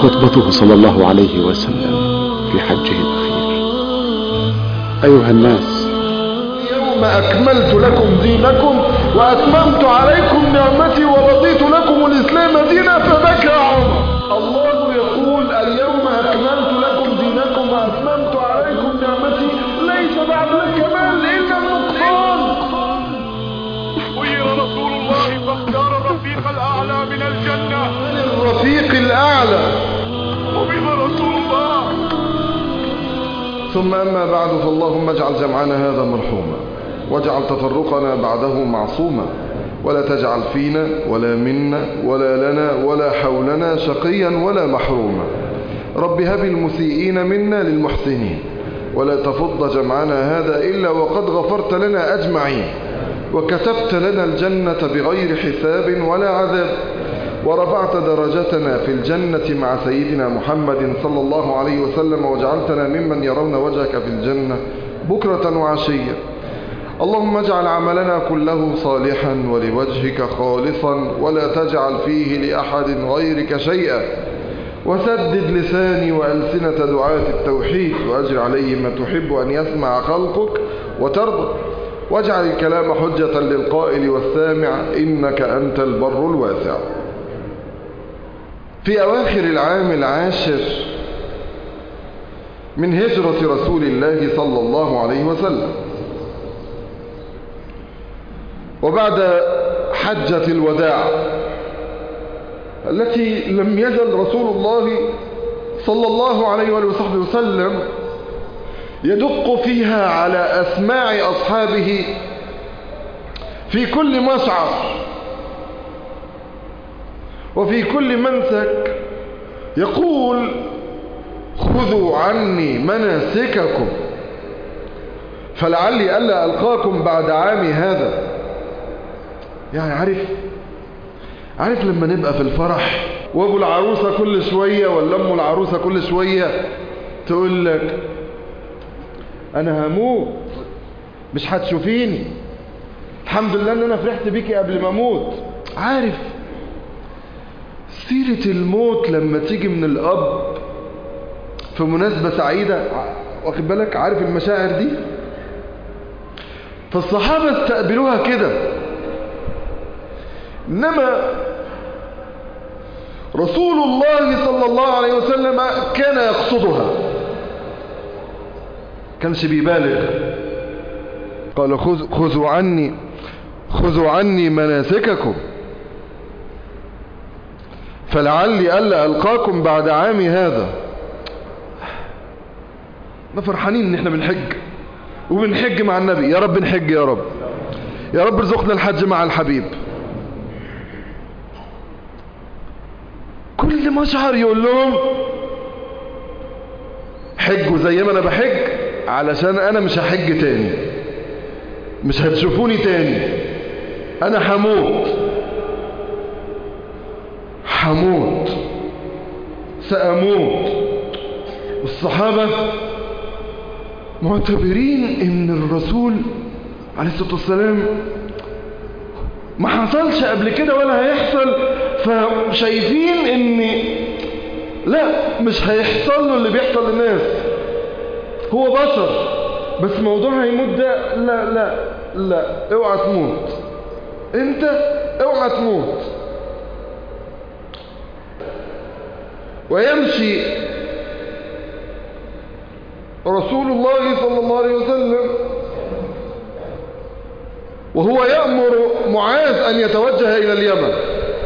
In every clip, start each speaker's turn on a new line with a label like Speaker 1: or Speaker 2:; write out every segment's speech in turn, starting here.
Speaker 1: خطبته صلى الله عليه وسلم في حجه الأخير أيها الناس
Speaker 2: اليوم أكملت لكم دينكم وأتممت عليكم نعمتي ورضيت لكم الإسلام دينا فبكى عمر الله يقول اليوم أكملت لكم دينكم وأتممت عليكم نعمتي ليس بعد الكمال إلا النقصان
Speaker 3: خير رسول الله فاختار الرفيق الأعلى من الجنة
Speaker 2: الرفيق الأعلى
Speaker 3: وبما رسول الله
Speaker 2: ثم أما بعد فاللهم اجعل جمعنا هذا مرحوما واجعل تفرقنا بعده معصوما ولا تجعل فينا ولا منا ولا لنا ولا حولنا شقيا ولا محروما رب هب المسيئين منا للمحسنين ولا تفض جمعنا هذا إلا وقد غفرت لنا أجمعين وكتبت لنا الجنة بغير حساب ولا عذاب ورفعت درجتنا في الجنة مع سيدنا محمد صلى الله عليه وسلم وجعلتنا ممن يرون وجهك في الجنة بكرة وعشية اللهم اجعل عملنا كله صالحا ولوجهك خالصا ولا تجعل فيه لأحد غيرك شيئا وسدد لساني وألسنة دعاة التوحيد وأجر عليه ما تحب أن يسمع خلقك وترضى واجعل الكلام حجة للقائل والسامع إنك أنت البر الواسع في أواخر العام العاشر من هجرة رسول الله صلى الله عليه وسلم وبعد حجة الوداع التي لم يزل رسول الله صلى الله عليه وآله وصحبه وسلم يدق فيها على أسماع أصحابه في كل مشعر وفي كل منسك يقول خذوا عني مناسككم فلعلي ألا ألقاكم بعد عامي هذا يعني عارف عارف لما نبقى في الفرح وابو العروسة كل شوية ولا ام العروسة كل شوية تقول لك انا هموت مش هتشوفيني الحمد لله ان انا فرحت بيكي قبل ما اموت عارف سيرة الموت لما تيجي من الاب في مناسبة سعيدة واخد بالك عارف المشاعر دي فالصحابة استقبلوها كده إنما رسول الله صلى الله عليه وسلم كان يقصدها كانش بيبالغ قال خذ خذوا عني خذوا عني مناسككم فلعلي ألا ألقاكم بعد عامي هذا احنا فرحانين ان احنا بنحج وبنحج مع النبي يا رب نحج يا رب يا رب ارزقنا الحج مع الحبيب كل مشعر يقول لهم حجوا زي ما انا بحج علشان انا مش هحج تاني مش هتشوفوني تاني انا هموت هموت سأموت والصحابة معتبرين ان الرسول عليه الصلاة والسلام ما حصلش قبل كده ولا هيحصل فشايفين ان لا مش هيحصل له اللي بيحصل للناس هو بشر بس موضوع هيموت ده لا لا لا اوعى تموت انت اوعى تموت ويمشي رسول الله صلى الله عليه وسلم وهو يأمر معاذ أن يتوجه إلى اليمن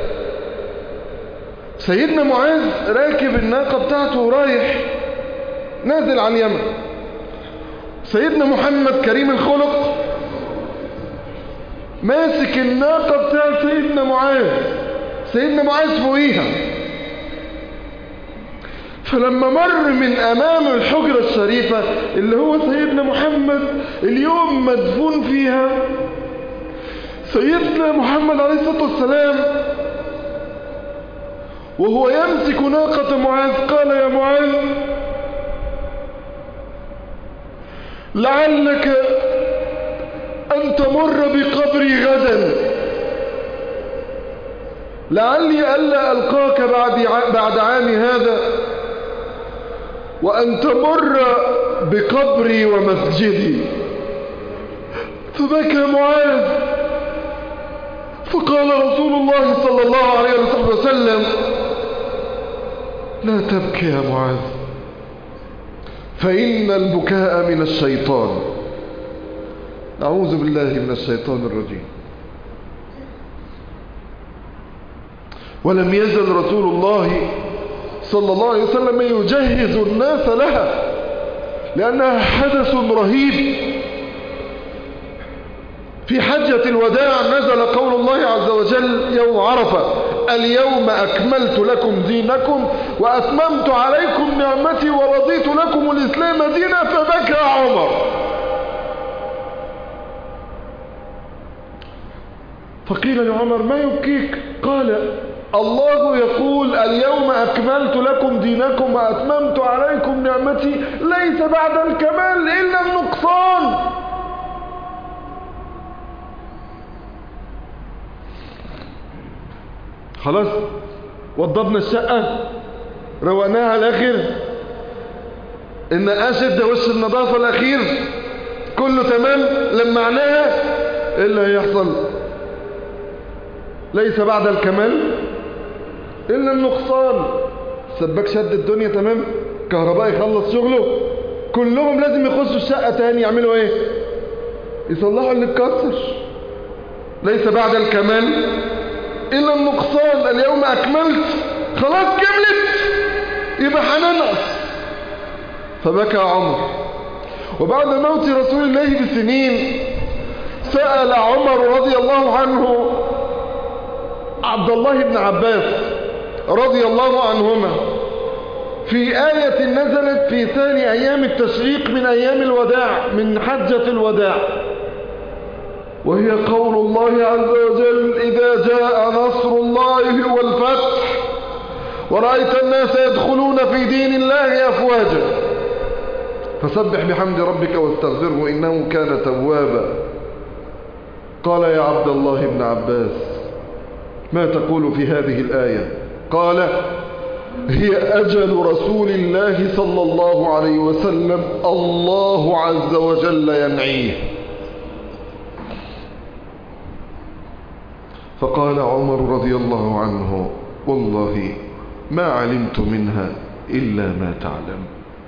Speaker 2: سيدنا معاذ راكب الناقة بتاعته ورايح نازل عن اليمن سيدنا محمد كريم الخلق ماسك الناقة بتاعت سيدنا معاذ سيدنا معاذ فوقيها فلما مر من أمام الحجرة الشريفة اللي هو سيدنا محمد اليوم مدفون فيها سيدنا محمد عليه الصلاة والسلام وهو يمسك ناقة معاذ قال يا معاذ لعلك أن تمر بقبري غدا لعلي ألا ألقاك بعد بعد عام هذا وأن تمر بقبري ومسجدي فبكى معاذ فقال رسول الله صلى الله عليه وسلم لا تبكي يا معاذ فإن البكاء من الشيطان أعوذ بالله من الشيطان الرجيم ولم يزل رسول الله صلى الله عليه وسلم يجهز الناس لها لأنها حدث رهيب في حجة الوداع نزل قول الله عز وجل يوم عرفة اليوم أكملت لكم دينكم وأتممت عليكم نعمتي ورضيت لكم الإسلام دينا فبكى عمر فقيل لعمر ما يبكيك قال الله يقول اليوم أكملت لكم دينكم وأتممت عليكم نعمتي ليس بعد الكمال إلا النقصان خلاص وضبنا الشقة روقناها الأخير النقاش ده وش النظافة الأخير كله تمام لمعناها ايه اللي هيحصل ليس بعد الكمال إلا النقصان سباك شد الدنيا تمام كهرباء يخلص شغله كلهم لازم يخشوا الشقة تاني يعملوا ايه يصلحوا اللي اتكسر ليس بعد الكمال إلا النقصان اليوم أكملت خلاص كملت يبقى هننقص فبكى عمر وبعد موت رسول الله بسنين سأل عمر رضي الله عنه عبد الله بن عباس رضي الله عنهما في آية نزلت في ثاني أيام التشريق من أيام الوداع من حجة الوداع وهي قول الله عز وجل إذا جاء نصر الله والفتح ورأيت الناس يدخلون في دين الله أفواجا فسبح بحمد ربك واستغفره إنه كان توابا قال يا عبد الله بن عباس ما تقول في هذه الآية قال هي أجل رسول الله صلى الله عليه وسلم الله عز وجل ينعيه فقال عمر رضي الله عنه والله ما علمت منها إلا ما تعلم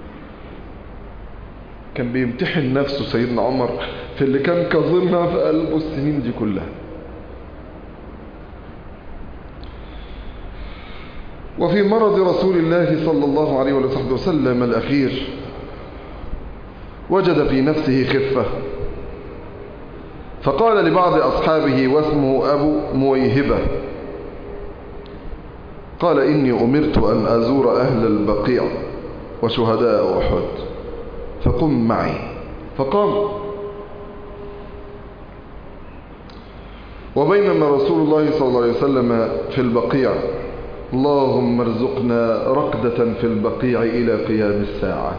Speaker 2: كان بيمتحن نفسه سيدنا عمر في اللي كان كظمها في قلبه السنين دي كلها وفي مرض رسول الله صلى الله عليه وسلم الأخير وجد في نفسه خفة فقال لبعض أصحابه واسمه أبو مويهبة قال إني أمرت أن أزور أهل البقيع وشهداء أحد فقم معي فقام وبينما رسول الله صلى الله عليه وسلم في البقيع اللهم ارزقنا رقدة في البقيع إلى قيام الساعة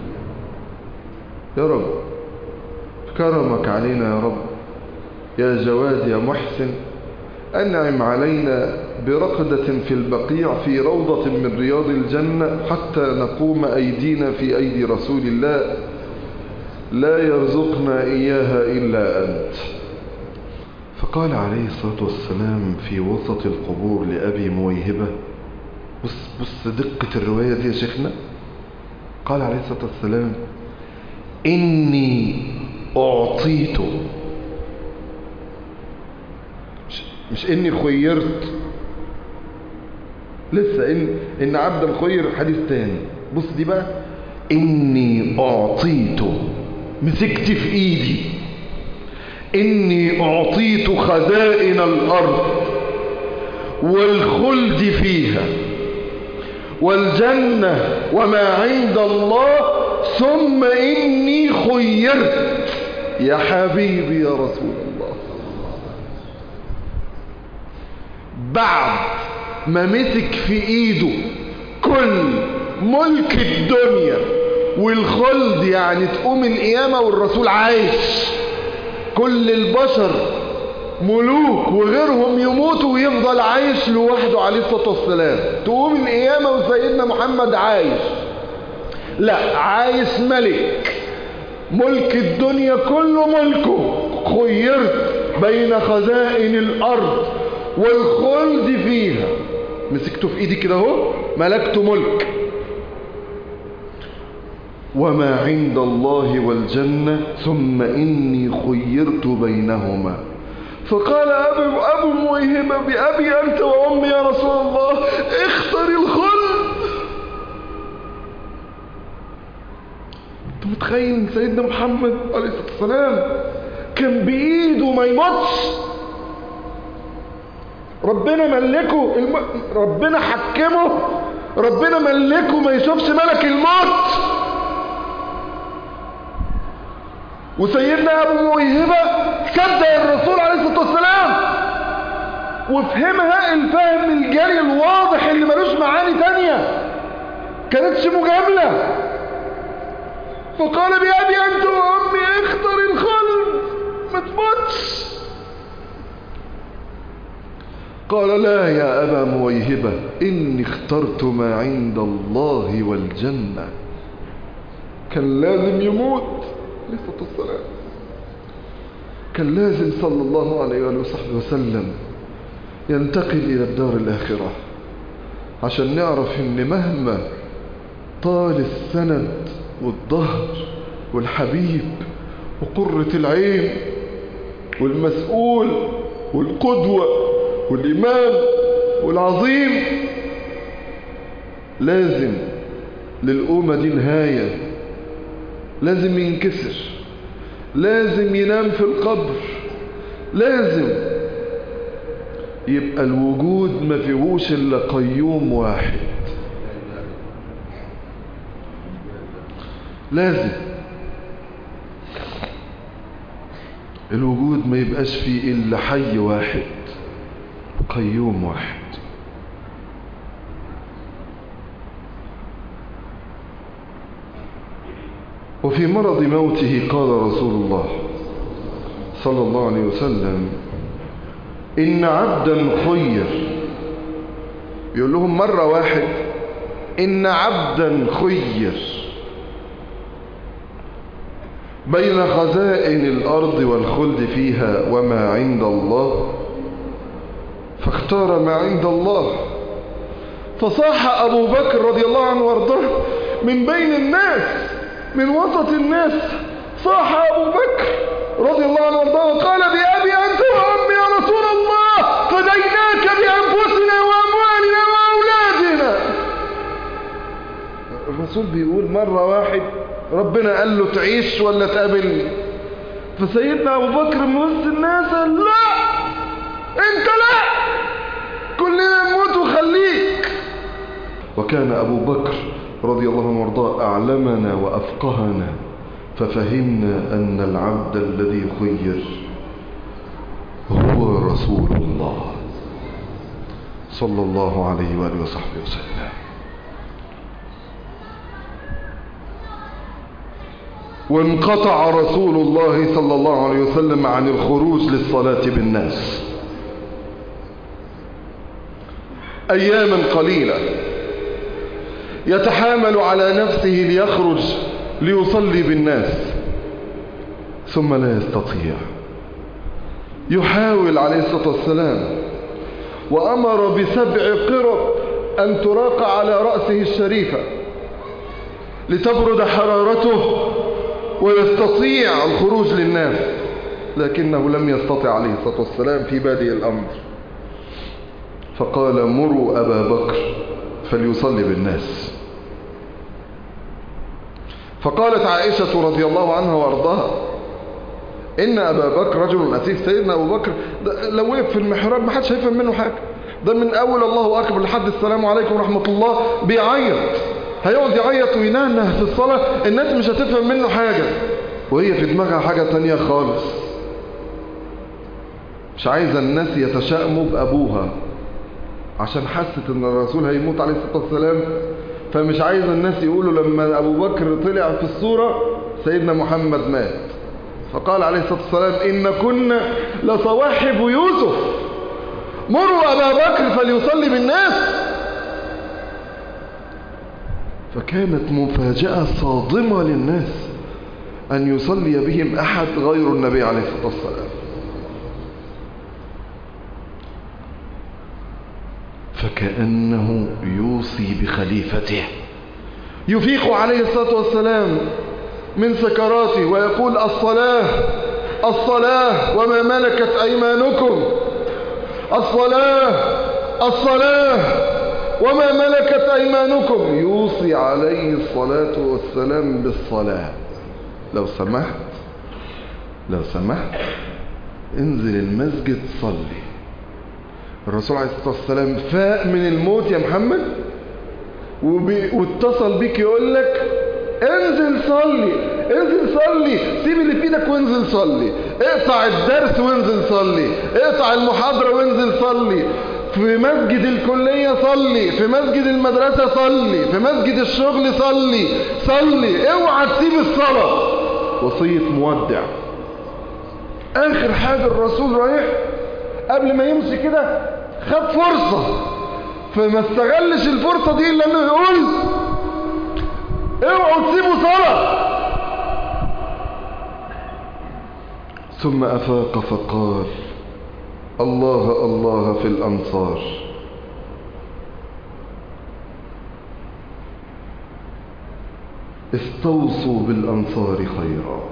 Speaker 2: يا رب كرمك علينا يا رب يا جواد يا محسن أنعم علينا برقدة في البقيع في روضة من رياض الجنة حتى نقوم أيدينا في أيدي رسول الله لا يرزقنا إياها إلا أنت فقال عليه الصلاة والسلام في وسط القبور لأبي مويهبة بص, بص دقة الرواية دي يا شيخنا قال عليه الصلاة والسلام إني أعطيت مش, مش إني خيرت لسه إن, إن عبدا خير حديث تاني بص دي بقى إني أعطيت مسكت في إيدي إني أعطيت خزائن الأرض والخلد فيها والجنة وما عند الله ثم إني خيرت يا حبيبي يا رسول الله بعد ما مسك في ايده كل ملك الدنيا والخلد يعني تقوم القيامة والرسول عايش كل البشر ملوك وغيرهم يموتوا ويفضل عايش لوحده عليه الصلاة والسلام تقوم القيامة وسيدنا محمد عايش لا عايش ملك ملك الدنيا كله ملكه خيرت بين خزائن الأرض والخلد فيها مسكته في ايدي كده اهو ملكته ملك وما عند الله والجنة ثم إني خيرت بينهما فقال أبو, أبو مويهبة بأبي أنت وأمي يا رسول الله اختر الخلد انت متخيل ان سيدنا محمد عليه الصلاة والسلام كان بإيده ما يموتش ربنا ملكه الم... ربنا حكمه ربنا ملكه ما يشوفش ملك الموت وسيدنا ابو موهبه صدق الرسول عليه الصلاه والسلام وفهمها الفهم الجري الواضح اللي ملوش معاني تانية كانتش مجامله فقال بأبي أنت وأمي اختر الخلد ما تموتش قال لا يا أبا مويهبة إني اخترت ما عند الله والجنة كان لازم يموت عليه الصلاة والسلام كان لازم صلى الله عليه وآله وصحبه وسلم ينتقل إلى الدار الآخرة عشان نعرف إن مهما طال السند والظهر والحبيب وقرة العين والمسؤول والقدوة والإمام والعظيم لازم للأمة دي نهاية لازم ينكسر لازم ينام في القبر لازم يبقى الوجود ما فيهوش إلا قيوم واحد لازم الوجود ما يبقاش فيه إلا حي واحد قيوم واحد وفي مرض موته قال رسول الله صلى الله عليه وسلم إن عبدا خير يقول لهم مرة واحد إن عبدا خير بين خزائن الأرض والخلد فيها وما عند الله فاختار ما عند الله فصاح أبو بكر رضي الله عنه وارضاه من بين الناس من وسط الناس صاح أبو بكر رضي الله عنه وارضاه وقال بأبي أنت وأمي يا رسول الله فديناك بأنفسنا وأموالنا وأولادنا الرسول بيقول مرة واحد ربنا قال له تعيش ولا تقابلني فسيدنا أبو بكر من وسط الناس قال لا انت لا كلنا نموت وخليك وكان أبو بكر رضي الله عنه وارضاه أعلمنا وأفقهنا ففهمنا أن العبد الذي خير هو رسول الله صلى الله عليه وآله وصحبه وسلم وانقطع رسول الله صلى الله عليه وسلم عن الخروج للصلاة بالناس أياما قليلة يتحامل على نفسه ليخرج ليصلي بالناس ثم لا يستطيع يحاول عليه الصلاة والسلام وأمر بسبع قرب أن تراق على رأسه الشريفة لتبرد حرارته ويستطيع الخروج للناس لكنه لم يستطع عليه الصلاة والسلام في بادئ الأمر فقال مروا أبا بكر فليصلي بالناس فقالت عائشة رضي الله عنها وارضاها إن أبا بكر رجل أسيف سيدنا أبو بكر لو وقف في المحراب ما حدش هيفهم منه حاجة ده من أول الله أكبر لحد السلام عليكم ورحمة الله بيعيط هيقعد يعيط وينهنه في الصلاة الناس مش هتفهم منه حاجة وهي في دماغها حاجة تانية خالص مش عايزة الناس يتشائموا بأبوها عشان حست ان الرسول هيموت عليه الصلاة والسلام فمش عايزة الناس يقولوا لما أبو بكر طلع في الصورة سيدنا محمد مات فقال عليه الصلاة والسلام إن كنا لصواحب يوسف مروا أبا بكر فليصلي بالناس فكانت مفاجأة صادمة للناس أن يصلي بهم أحد غير النبي عليه الصلاة والسلام فكأنه يوصي بخليفته يفيق عليه الصلاة والسلام من سكراته ويقول الصلاة الصلاة وما ملكت أيمانكم الصلاة الصلاة وما ملكت أيمانكم يوصي عليه الصلاة والسلام بالصلاة لو سمحت لو سمحت انزل المسجد صلي الرسول عليه الصلاة والسلام فاق من الموت يا محمد وبي... واتصل بيك يقول لك انزل صلي انزل صلي سيب اللي في ايدك وانزل صلي اقطع الدرس وانزل صلي اقطع المحاضرة وانزل صلي في مسجد الكلية صلي في مسجد المدرسة صلي في مسجد الشغل صلي صلي اوعى تسيب الصلاة وصية مودع اخر حاجة الرسول رايح قبل ما يمشي كده خد فرصة فما استغلش الفرصة دي الا انه يقول اوعوا تسيبوا صلاة ثم افاق فقال الله الله في الانصار استوصوا بالانصار خيرا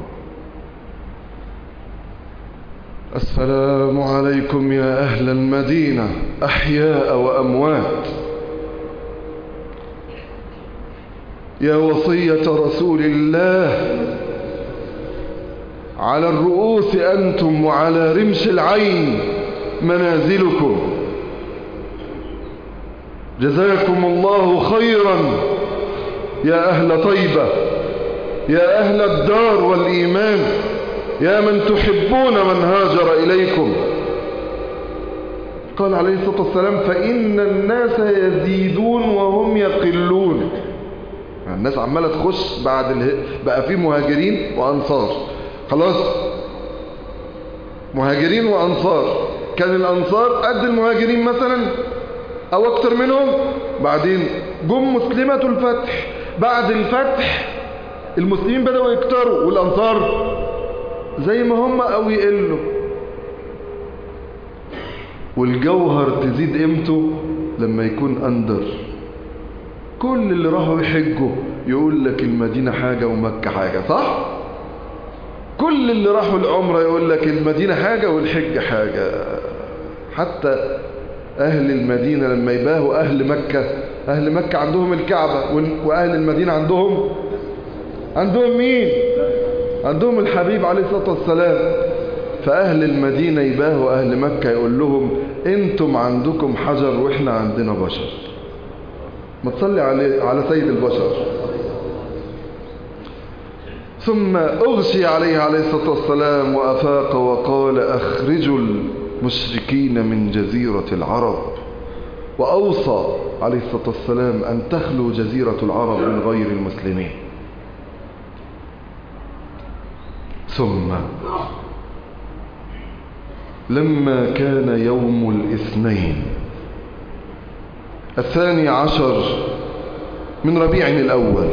Speaker 2: السلام عليكم يا أهل المدينة أحياء وأموات يا وصية رسول الله على الرؤوس أنتم وعلى رمش العين منازلكم جزاكم الله خيرا يا أهل طيبة يا أهل الدار والإيمان يا من تحبون من هاجر إليكم قال عليه الصلاة والسلام فإن الناس يزيدون وهم يقلون الناس عمالة تخش بعد اله... بقى في مهاجرين وأنصار خلاص مهاجرين وأنصار كان الأنصار قد المهاجرين مثلا أو أكتر منهم بعدين جم مسلمة الفتح بعد الفتح المسلمين بدأوا يكتروا والأنصار زي ما هم أو يقلوا والجوهر تزيد قيمته لما يكون أندر كل اللي راحوا يحجوا يقول لك المدينة حاجة ومكة حاجة صح؟ كل اللي راحوا العمرة يقول لك المدينة حاجة والحج حاجة حتى أهل المدينة لما يباهوا أهل مكة أهل مكة عندهم الكعبة وأهل المدينة عندهم عندهم مين؟ عندهم الحبيب عليه الصلاة والسلام فأهل المدينة يباهوا أهل مكة يقول لهم انتم عندكم حجر وإحنا عندنا بشر ما تصلي عليه على سيد البشر ثم أغشي عليه عليه الصلاة والسلام وأفاق وقال أخرجوا المشركين من جزيرة العرب وأوصى عليه الصلاة والسلام أن تخلو جزيرة العرب من غير المسلمين ثم لما كان يوم الاثنين الثاني عشر من ربيع الأول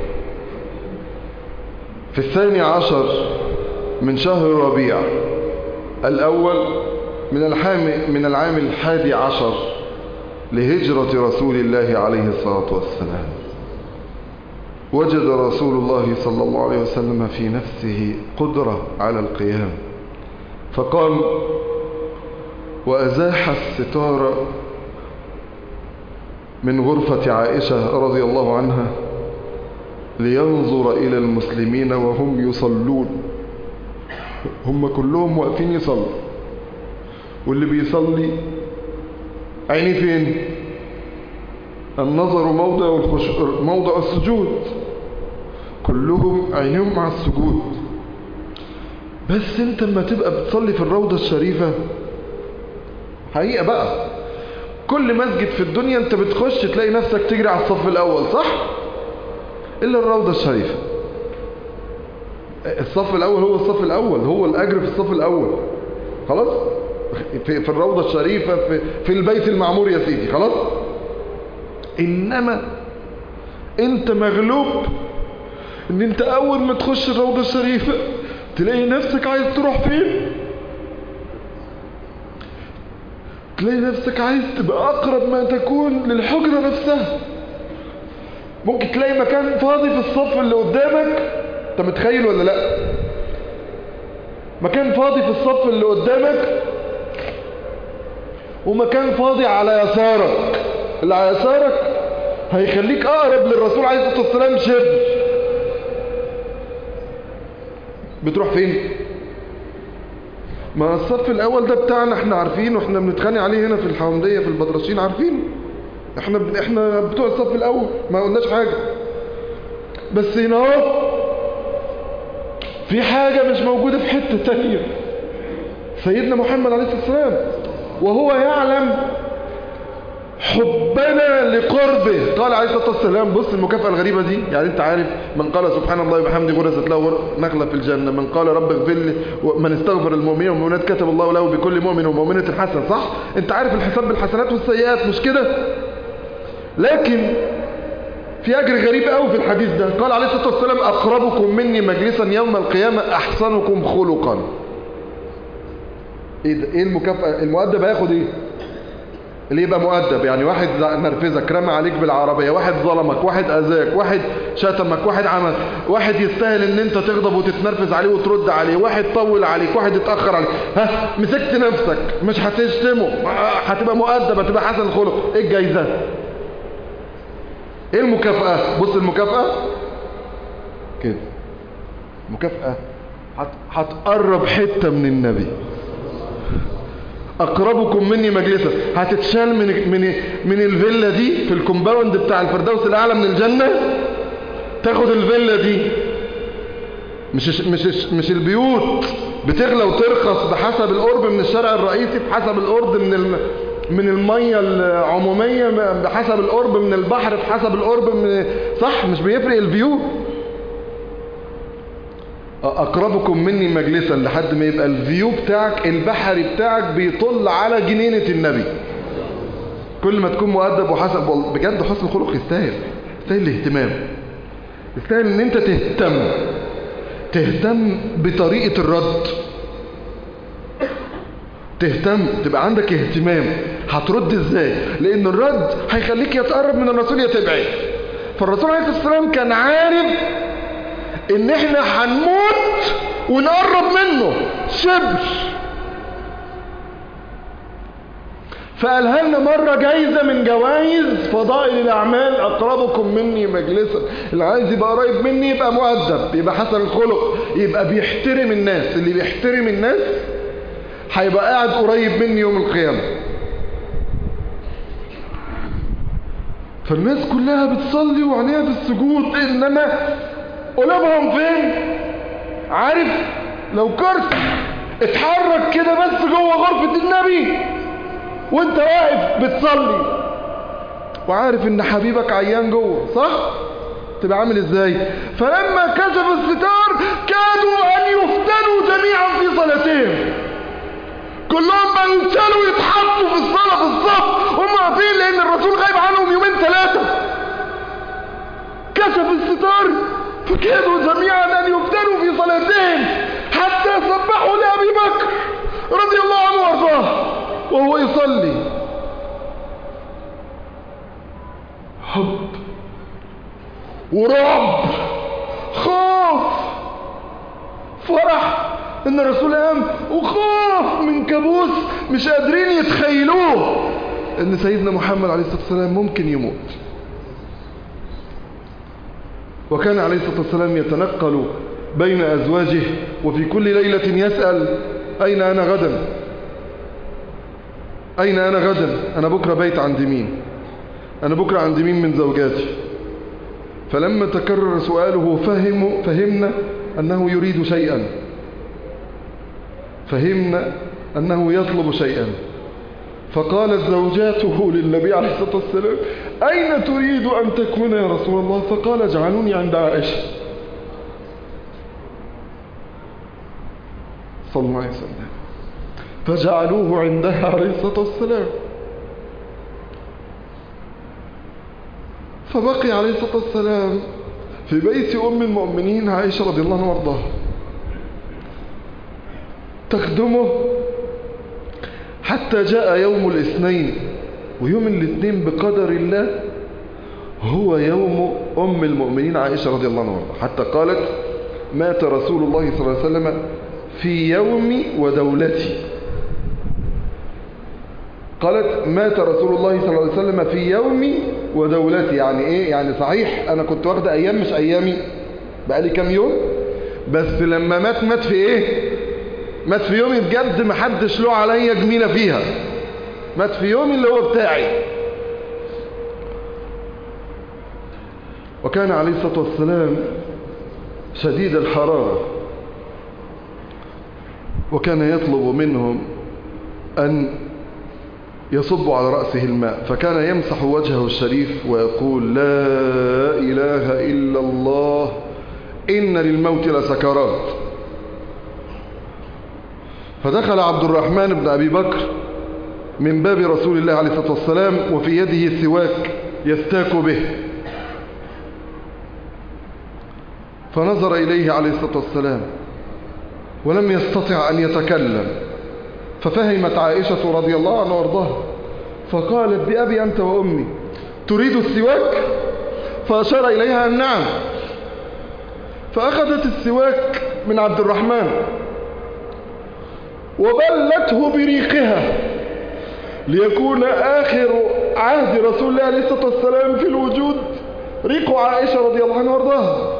Speaker 2: في الثاني عشر من شهر ربيع الأول من الحام من العام الحادي عشر لهجرة رسول الله عليه الصلاة والسلام وجد رسول الله صلى الله عليه وسلم في نفسه قدرة على القيام فقام وأزاح الستار من غرفة عائشة رضي الله عنها لينظر إلى المسلمين وهم يصلون هم كلهم واقفين يصلوا واللي بيصلي عيني فين النظر موضع, الخش... موضع السجود كلهم عينيهم مع السجود بس انت لما تبقى بتصلي في الروضة الشريفة حقيقة بقى كل مسجد في الدنيا انت بتخش تلاقي نفسك تجري على الصف الاول صح الا الروضة الشريفة الصف الأول هو الصف الأول هو الأجر في الصف الأول خلاص في, في الروضة الشريفة في, في البيت المعمور يا سيدي خلاص إنما أنت مغلوب إن أنت أول ما تخش الروضة الشريفة تلاقي نفسك عايز تروح فين تلاقي نفسك عايز تبقى أقرب ما تكون للحجرة نفسها ممكن تلاقي مكان فاضي في الصف اللي قدامك انت متخيل ولا لا مكان فاضي في الصف اللي قدامك ومكان فاضي على يسارك اللي على يسارك هيخليك اقرب للرسول عليه الصلاه والسلام شبر بتروح فين ما الصف الاول ده بتاعنا احنا عارفين واحنا بنتخانق عليه هنا في الحومديه في البدرشين عارفين احنا ب... احنا بتوع الصف الاول ما قلناش حاجه بس هنا اهو في حاجه مش موجوده في حته تانية سيدنا محمد عليه الصلاه والسلام وهو يعلم حبنا لقربه قال عليه الصلاه والسلام بص المكافاه الغريبه دي يعني انت عارف من قال سبحان الله وبحمده غرست له نخله في الجنه من قال رب اغفر لي من استغفر المؤمنين والمؤمنات كتب الله له بكل مؤمن ومؤمنه حسن صح انت عارف الحساب بالحسنات والسيئات مش كده لكن في اجر غريب قوي في الحديث ده قال عليه الصلاه والسلام اقربكم مني مجلسا يوم القيامه احسنكم خلقا ايه ده ايه المكافاه المؤدب هياخد ايه اللي يبقى مؤدب يعني واحد نرفزك رمى عليك بالعربية واحد ظلمك واحد أذاك واحد شتمك واحد عمل واحد يستاهل ان انت تغضب وتتنرفز عليه وترد عليه واحد طول عليك واحد اتأخر عليك ها مسكت نفسك مش هتشتمه هتبقى مؤدب هتبقى حسن الخلق ايه الجايزة ايه المكافأة بص المكافأة كده مكافأة هتقرب حتة من النبي اقربكم مني مجلسا هتتشال من من من الفيلا دي في الكومباوند بتاع الفردوس الاعلى من الجنه تاخد الفيلا دي مش مش مش البيوت بتغلى وترخص بحسب القرب من الشارع الرئيسي بحسب القرب من ال من الميه العموميه بحسب القرب من البحر بحسب القرب من صح مش بيفرق الفيو اقربكم مني مجلسا لحد ما يبقى الفيو بتاعك البحري بتاعك بيطل على جنينة النبي كل ما تكون مؤدب وحسب بجد حسن الخلق يستاهل يستاهل الاهتمام يستاهل ان انت تهتم تهتم بطريقة الرد تهتم تبقى عندك اهتمام هترد ازاي لان الرد هيخليك يتقرب من الرسول يتبعه فالرسول عليه الصلاة والسلام كان عارف ان احنا هنموت ونقرب منه شبر فقالها لنا مرة جايزة من جوائز فضائل الأعمال أقربكم مني مجلسا اللي عايز يبقى قريب مني يبقى مؤدب يبقى حسن الخلق يبقى بيحترم الناس اللي بيحترم الناس هيبقى قاعد قريب مني يوم القيامة فالناس كلها بتصلي وعينيها في السجود إنما قلوبهم فين عارف لو كرسي اتحرك كده بس جوه غرفة النبي وانت واقف بتصلي وعارف ان حبيبك عيان جوه صح تبقى عامل ازاي فلما كشف الستار كادوا ان يفتنوا جميعا في صلاتهم كلهم بقوا يتشالوا يتحطوا في الصلاة في الصف هم واقفين لان الرسول غايب عنهم يومين ثلاثة كشف الستار فكادوا جميعا أن يفتنوا في صلاتهم حتى سبحوا لأبي بكر رضي الله عنه وارضاه وهو يصلي حب ورعب خوف فرح ان الرسول قام وخوف من كابوس مش قادرين يتخيلوه ان سيدنا محمد عليه الصلاة والسلام ممكن يموت وكان عليه الصلاة والسلام يتنقل بين أزواجه وفي كل ليلة يسأل أين أنا غدا أين أنا غدا أنا بكرة بيت عند مين أنا بكرة عند مين من زوجاتي فلما تكرر سؤاله فهم فهمنا أنه يريد شيئا فهمنا أنه يطلب شيئا فقالت زوجاته للنبي عليه الصلاة والسلام أين تريد أن تكون يا رسول الله فقال اجعلوني عند عائشة صلى الله عليه وسلم فجعلوه عندها عليه الصلاة والسلام فبقي عليه الصلاة والسلام في بيت أم المؤمنين عائشة رضي الله عنها وارضاها تخدمه حتى جاء يوم الاثنين ويوم الاثنين بقدر الله هو يوم أم المؤمنين عائشة رضي الله عنها وارضاها حتى قالت مات رسول الله صلى الله عليه وسلم في يوم ودولتي قالت مات رسول الله صلى الله عليه وسلم في يومي ودولتي يعني ايه يعني صحيح انا كنت واخده ايام مش ايامي بقالي كام يوم بس لما مات مات في ايه مات في يومي بجد محدش له عليا جميله فيها مات في يومي اللي هو بتاعي وكان عليه الصلاه والسلام شديد الحراره وكان يطلب منهم ان يصب على رأسه الماء فكان يمسح وجهه الشريف ويقول لا إله إلا الله إن للموت لسكرات فدخل عبد الرحمن بن أبي بكر من باب رسول الله عليه الصلاة والسلام وفي يده السواك يستاك به فنظر إليه عليه الصلاة والسلام ولم يستطع أن يتكلم ففهمت عائشة رضي الله عنها وارضاها فقالت بأبي أنت وأمي تريد السواك فأشار إليها أن نعم فأخذت السواك من عبد الرحمن وبلته بريقها ليكون آخر عهد رسول الله عليه الصلاة والسلام في الوجود ريق عائشة رضي الله عنها وارضاها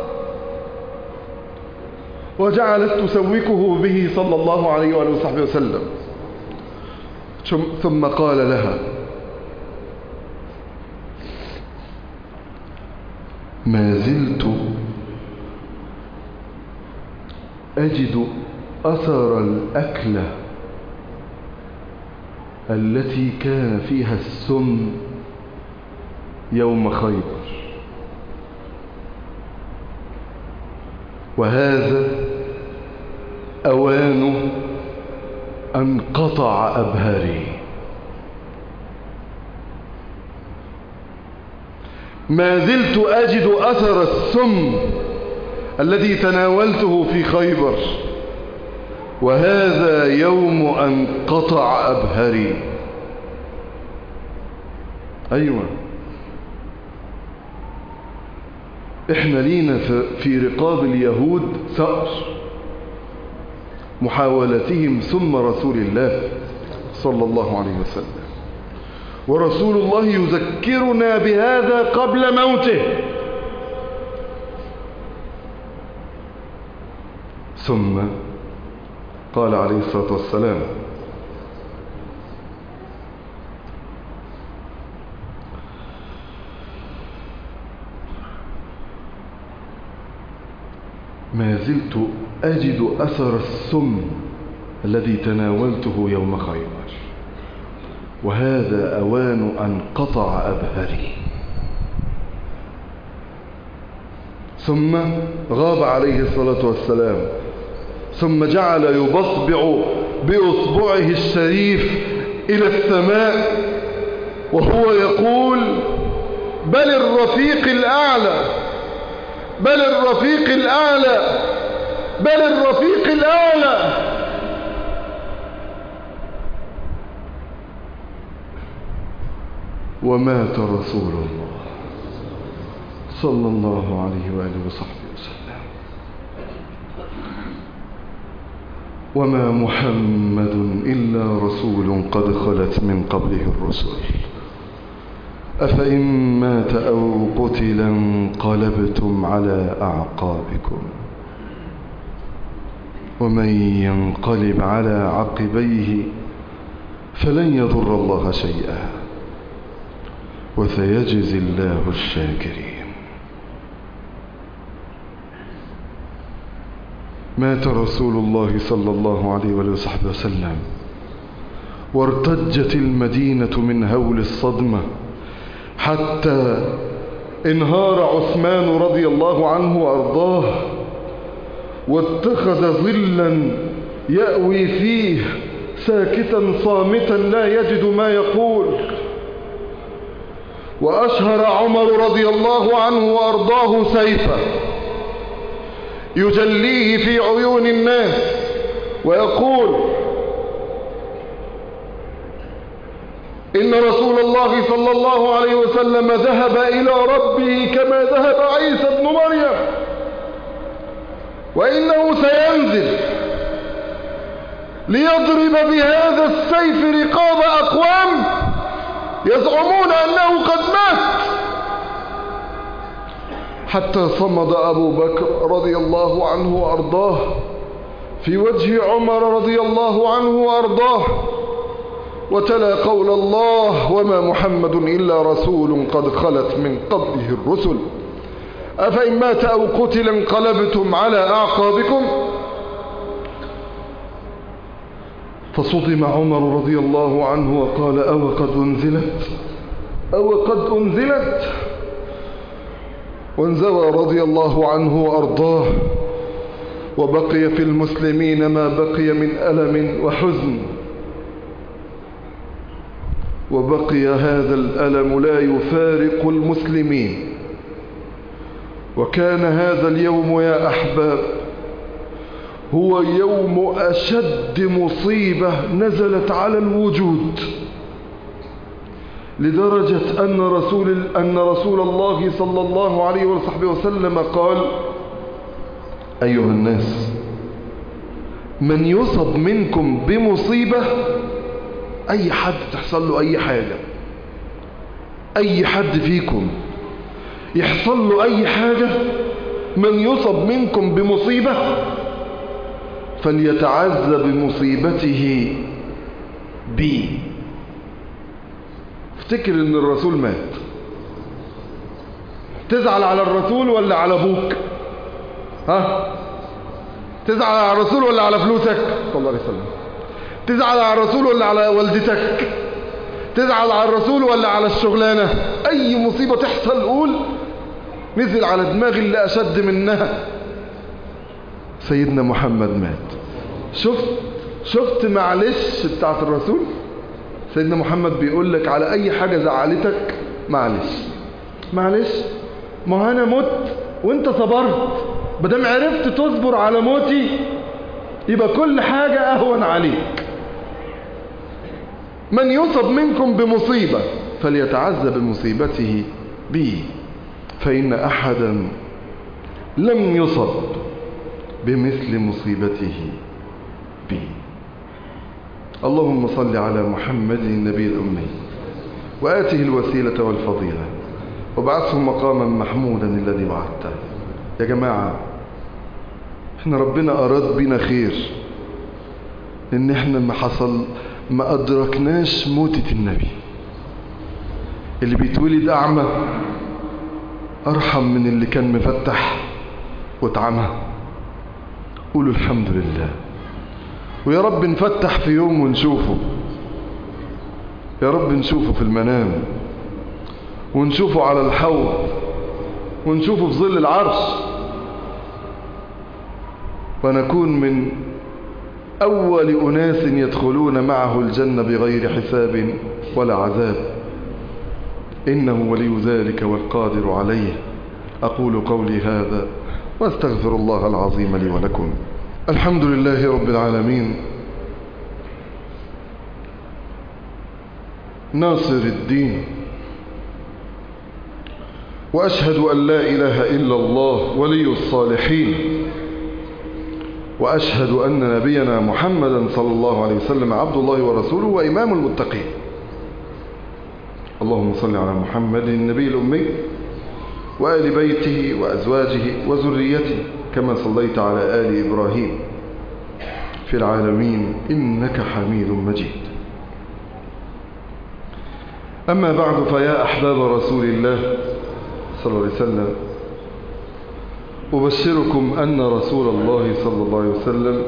Speaker 2: وجعلت تسوكه به صلى الله عليه وآله وصحبه وسلم ثم قال لها ما زلت أجد أثر الأكلة التي كان فيها السم يوم خيبر وهذا أوان أن قطع أبهاري ما زلت أجد أثر السم الذي تناولته في خيبر وهذا يوم أن قطع أبهري أيوة احنا لينا في رقاب اليهود ثأر محاولتهم ثم رسول الله صلى الله عليه وسلم ورسول الله يذكرنا بهذا قبل موته ثم قال عليه الصلاة والسلام ما زلت أجد أثر السم الذي تناولته يوم خيبر وهذا أوان أن قطع أبهري ثم غاب عليه الصلاة والسلام ثم جعل يبصبع بأصبعه الشريف إلى السماء وهو يقول بل الرفيق الأعلى بل الرفيق الأعلى بل الرفيق الأعلى ومات رسول الله صلى الله عليه وآله وصحبه وسلم وما محمد إلا رسول قد خلت من قبله الرسل أفإن مات أو قتلا انقلبتم على أعقابكم ومن ينقلب على عقبيه فلن يضر الله شيئا وسيجزي الله الشاكرين مات رسول الله صلى الله عليه وآله وصحبه وسلم وارتجت المدينة من هول الصدمة حتى انهار عثمان رضي الله عنه وأرضاه واتخذ ظلا يأوي فيه ساكتا صامتا لا يجد ما يقول وأشهر عمر رضي الله عنه وأرضاه سيفا يجليه في عيون الناس ويقول إن رسول الله صلى الله عليه وسلم ذهب إلى ربه كما ذهب عيسى ابن مريم وإنه سينزل ليضرب بهذا السيف رقاب أقوام يزعمون أنه قد مات حتى صمد أبو بكر رضي الله عنه وأرضاه في وجه عمر رضي الله عنه وأرضاه وتلا قول الله وما محمد إلا رسول قد خلت من قبله الرسل أفإن مات أو قتل انقلبتم على أعقابكم فصدم عمر رضي الله عنه وقال أو قد أنزلت أو قد أنزلت وانزوى رضي الله عنه وأرضاه وبقي في المسلمين ما بقي من ألم وحزن وبقي هذا الألم لا يفارق المسلمين وكان هذا اليوم يا أحباب هو يوم أشد مصيبة نزلت على الوجود لدرجة أن رسول, أن رسول الله صلى الله عليه وصحبه وسلم قال أيها الناس من يصب منكم بمصيبة أي حد تحصل له أي حاجة أي حد فيكم يحصل له أي حاجة من يصب منكم بمصيبة فليتعزى بمصيبته بي افتكر ان الرسول مات تزعل على الرسول ولا على ابوك ها تزعل على الرسول ولا على فلوسك صلى الله عليه وسلم تزعل على الرسول ولا على والدتك تزعل على الرسول ولا على الشغلانة اي مصيبة تحصل قول نزل على دماغي اللي اشد منها سيدنا محمد مات شفت شفت معلش بتاعت الرسول سيدنا محمد بيقول لك على اي حاجة زعلتك معلش معلش ما انا مت وانت صبرت بدم عرفت تصبر على موتي يبقى كل حاجة اهون عليك من يصب منكم بمصيبة فليتعزى بمصيبته بي فإن أحدا لم يصب بمثل مصيبته بي اللهم صل على محمد النبي الأمي وآته الوسيلة والفضيلة وابعثه مقاما محمودا الذي وعدته يا جماعة احنا ربنا أراد بنا خير ان احنا ما حصل ما أدركناش موتة النبي اللي بيتولد أعمى أرحم من اللي كان مفتح واتعمى قولوا الحمد لله ويا رب نفتح في يوم ونشوفه يا رب نشوفه في المنام ونشوفه على الحوض ونشوفه في ظل العرش ونكون من أول أناس يدخلون معه الجنة بغير حساب ولا عذاب إنه ولي ذلك والقادر عليه أقول قولي هذا واستغفر الله العظيم لي ولكم الحمد لله رب العالمين ناصر الدين وأشهد أن لا إله إلا الله ولي الصالحين وأشهد أن نبينا محمدا صلى الله عليه وسلم عبد الله ورسوله وإمام المتقين اللهم صل على محمد النبي الأمي وآل بيته وأزواجه وذريته كما صليت على آل إبراهيم في العالمين إنك حميد مجيد أما بعد فيا أحباب رسول الله صلى الله عليه وسلم أبشركم أن رسول الله صلى الله عليه وسلم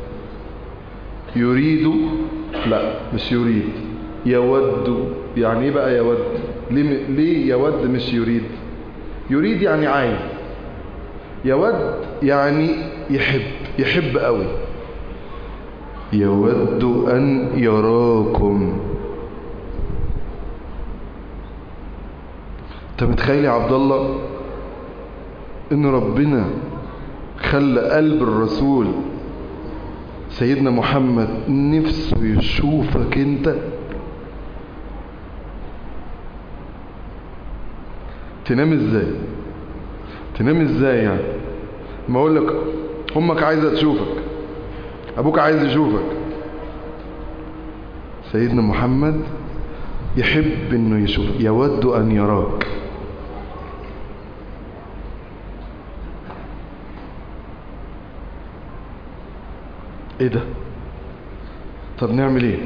Speaker 2: يريد لا مش يريد يود يعني ايه بقى يود ليه, ليه يود مش يريد يريد يعني عايز يود يعني يحب يحب قوي يود أن يراكم انت متخيل يا عبد الله ان ربنا خلى قلب الرسول سيدنا محمد نفسه يشوفك انت تنام ازاي تنام ازاي يعني ما اقول لك امك عايزه تشوفك ابوك عايز يشوفك سيدنا محمد يحب انه يشوف يود ان يراك ايه ده طب نعمل ايه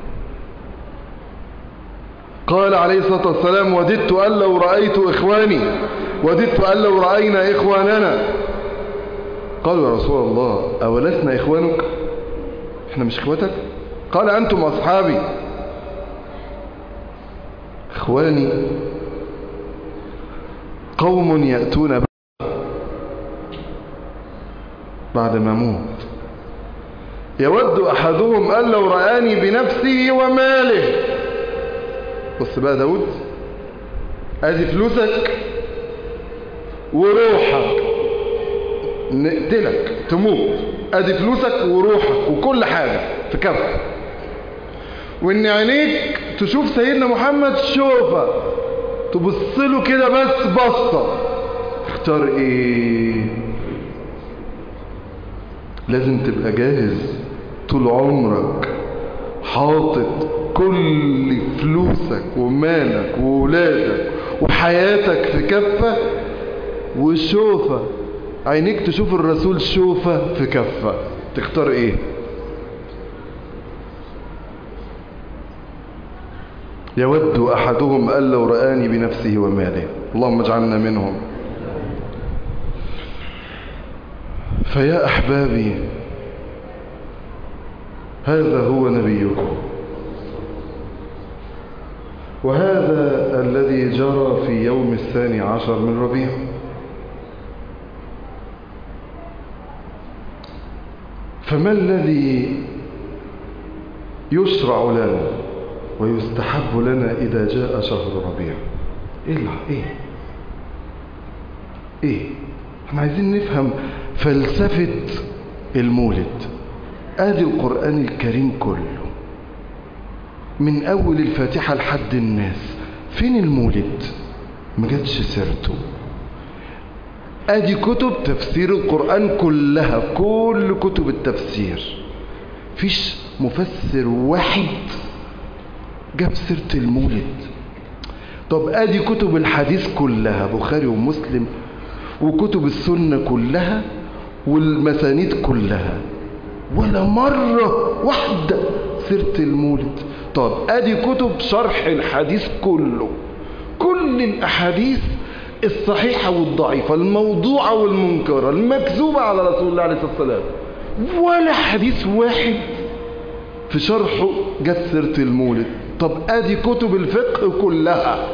Speaker 2: قال عليه الصلاة والسلام وددت أن لو رأيت إخواني وددت أن لو رأينا إخواننا قالوا يا رسول الله أولسنا إخوانك احنا مش إخوتك قال أنتم أصحابي إخواني قوم يأتون بعد ما موت يود أحدهم أن لو رآني بنفسه وماله بص بقى داود ادي فلوسك وروحك نقتلك تموت ادي فلوسك وروحك وكل حاجة في كف وان عينيك تشوف سيدنا محمد شوفة تبص له كده بس بصة اختار ايه لازم تبقى جاهز طول عمرك حاطط كل فلوسك ومالك وولادك وحياتك في كفة وشوفة عينيك تشوف الرسول شوفة في كفة تختار ايه يود أحدهم أن لو رآني بنفسه وماله اللهم اجعلنا منهم فيا أحبابي هذا هو نبيكم وهذا الذي جرى في يوم الثاني عشر من ربيع فما الذي يشرع لنا ويستحب لنا إذا جاء شهر ربيع إيه اللي إيه إيه احنا عايزين نفهم فلسفة المولد آدي القرآن الكريم كله من أول الفاتحة لحد الناس فين المولد ما جاتش سيرته ادي كتب تفسير القرآن كلها كل كتب التفسير فيش مفسر واحد جاب سيرة المولد طب ادي كتب الحديث كلها بخاري ومسلم وكتب السنة كلها والمسانيد كلها ولا مرة واحدة سيرة المولد طب ادي كتب شرح الحديث كله كل الاحاديث الصحيحة والضعيفة الموضوعة والمنكرة المكذوبة على رسول الله عليه الصلاة والسلام ولا حديث واحد في شرحه جت سيرة المولد طب ادي كتب الفقه كلها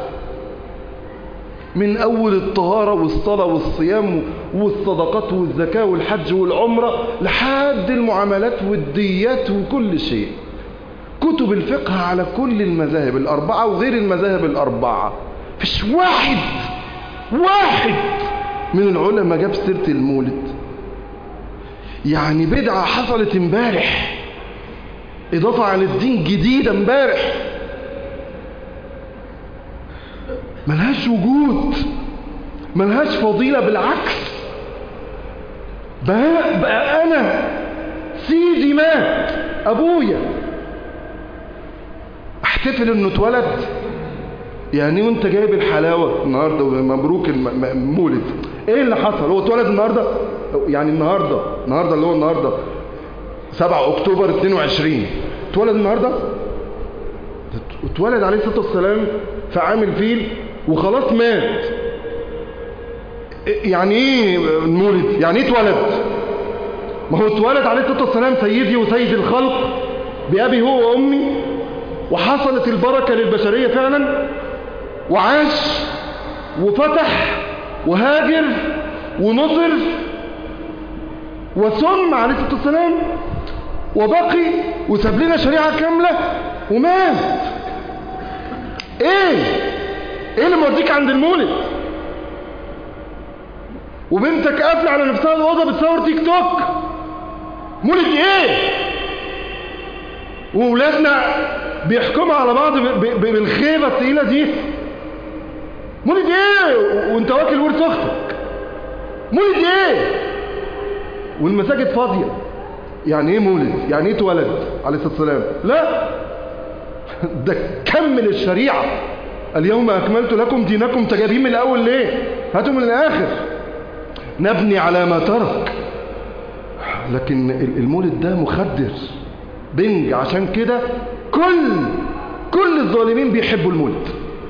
Speaker 2: من اول الطهارة والصلاة والصيام والصدقات والزكاة والحج والعمرة لحد المعاملات والديات وكل شيء كتب الفقه على كل المذاهب الاربعة وغير المذاهب الاربعة فيش واحد واحد من العلماء جاب سيرة المولد يعني بدعة حصلت امبارح اضافة عن الدين جديدة امبارح ملهاش وجود ملهاش فضيلة بالعكس بقى, بقى انا سيدي مات ابويا احتفل انه اتولد يعني وانت جايب الحلاوة النهاردة مبروك المولد ايه اللي حصل هو اتولد النهاردة يعني النهاردة النهاردة اللي هو النهاردة 7 اكتوبر 22 اتولد النهاردة اتولد عليه الصلاة والسلام في عام الفيل وخلاص مات يعني ايه المولد يعني ايه اتولد ما هو اتولد عليه الصلاة والسلام سيدي وسيد الخلق بأبي هو وأمي وحصلت البركة للبشرية فعلا وعاش وفتح وهاجر ونصر وسم عليه الصلاة والسلام وبقي وساب لنا شريعة كاملة ومات ايه ايه اللي موديك عند المولد وبنتك قافله على نفسها الاوضه بتصور تيك توك مولد ايه وولادنا بيحكموا على بعض ب- ب- بالخيبه الثقيله دي مولد ايه وانت واكل ورث اختك مولد ايه والمساجد فاضيه يعني ايه مولد يعني ايه اتولد عليه الصلاه والسلام لا ده كمل الشريعه اليوم اكملت لكم دينكم انت جايبين من الاول ليه هاتوا من الاخر نبني على ما ترك لكن ال- المولد ده مخدر بنج عشان كده كل كل الظالمين بيحبوا المولد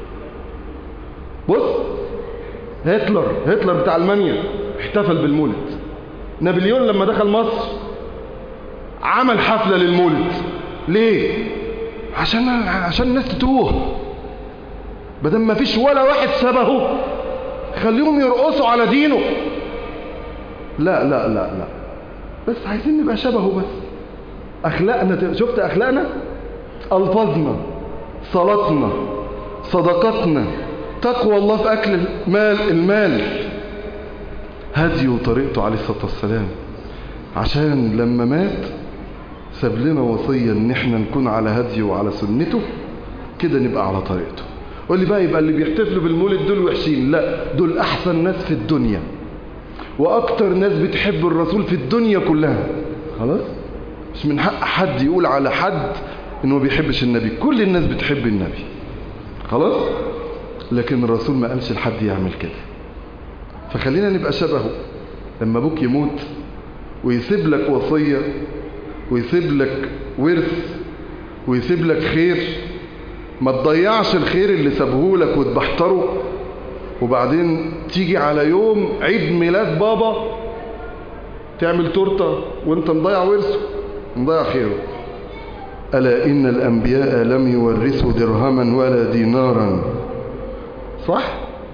Speaker 2: بص هتلر هتلر بتاع المانيا احتفل بالمولد نابليون لما دخل مصر عمل حفلة للمولد ليه عشان عشان الناس تتوه بدل ما فيش ولا واحد شبهه خليهم يرقصوا على دينه لا لا لا لا بس عايزين نبقى شبهه بس اخلاقنا شفت اخلاقنا الفاظنا صلاتنا صدقاتنا تقوى الله في اكل المال المال هديه وطريقته عليه الصلاه والسلام عشان لما مات ساب لنا وصيه ان احنا نكون على هديه وعلى سنته كده نبقى على طريقته قول لي بقى يبقى اللي بيحتفلوا بالمولد دول وحشين لا دول احسن ناس في الدنيا واكتر ناس بتحب الرسول في الدنيا كلها خلاص مش من حق حد يقول على حد انه ما بيحبش النبي كل الناس بتحب النبي خلاص لكن الرسول ما قالش لحد يعمل كده فخلينا نبقى شبهه لما ابوك يموت ويسيب لك وصية ويسيب لك ورث ويسيب لك خير ما تضيعش الخير اللي سابه لك وتبحتره وبعدين تيجي على يوم عيد ميلاد بابا تعمل تورته وانت مضيع ورثه مضيع خيره ألا إن الأنبياء لم يورثوا درهما ولا دينارا صح؟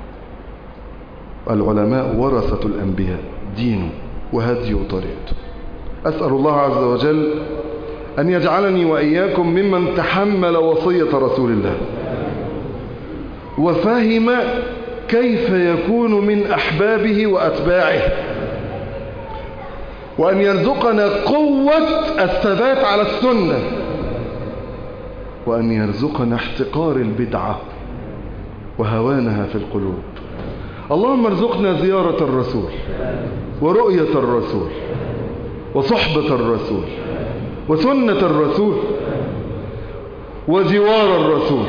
Speaker 2: العلماء ورثة الأنبياء دينه وهديه وطريقته أسأل الله عز وجل أن يجعلني وإياكم ممن تحمل وصية رسول الله وفهم كيف يكون من أحبابه وأتباعه وأن يرزقنا قوة الثبات على السنة وأن يرزقنا احتقار البدعة وهوانها في القلوب اللهم ارزقنا زيارة الرسول ورؤية الرسول وصحبة الرسول وسنة الرسول وجوار الرسول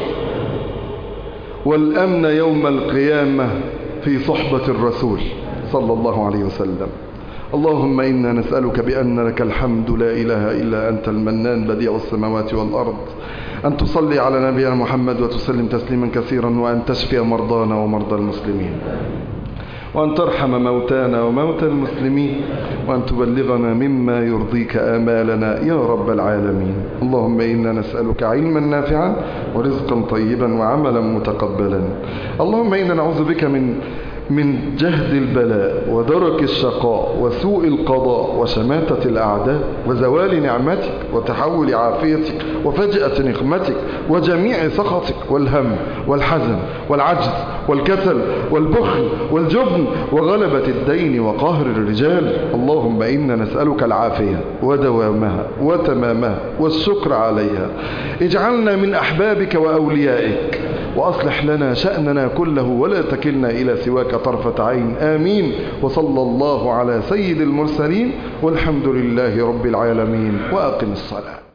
Speaker 2: والأمن يوم القيامة في صحبة الرسول صلى الله عليه وسلم اللهم إنا نسألك بأن لك الحمد لا إله إلا أنت المنان بديع السماوات والأرض أن تصلي على نبينا محمد وتسلم تسليما كثيرا وأن تشفي مرضانا ومرضى المسلمين وأن ترحم موتانا وموتى المسلمين وأن تبلغنا مما يرضيك آمالنا يا رب العالمين اللهم إنا نسألك علما نافعا ورزقا طيبا وعملا متقبلا اللهم إنا نعوذ بك من من جهد البلاء ودرك الشقاء وسوء القضاء وشماتة الأعداء وزوال نعمتك وتحول عافيتك وفجأة نقمتك وجميع سخطك والهم والحزن والعجز والكسل والبخل والجبن وغلبة الدين وقهر الرجال اللهم إنا نسألك العافية ودوامها وتمامها والشكر عليها اجعلنا من أحبابك وأوليائك وأصلح لنا شأننا كله ولا تكلنا إلى سواك طرفة عين آمين وصلى الله على سيد المرسلين والحمد لله رب العالمين وأقم الصلاة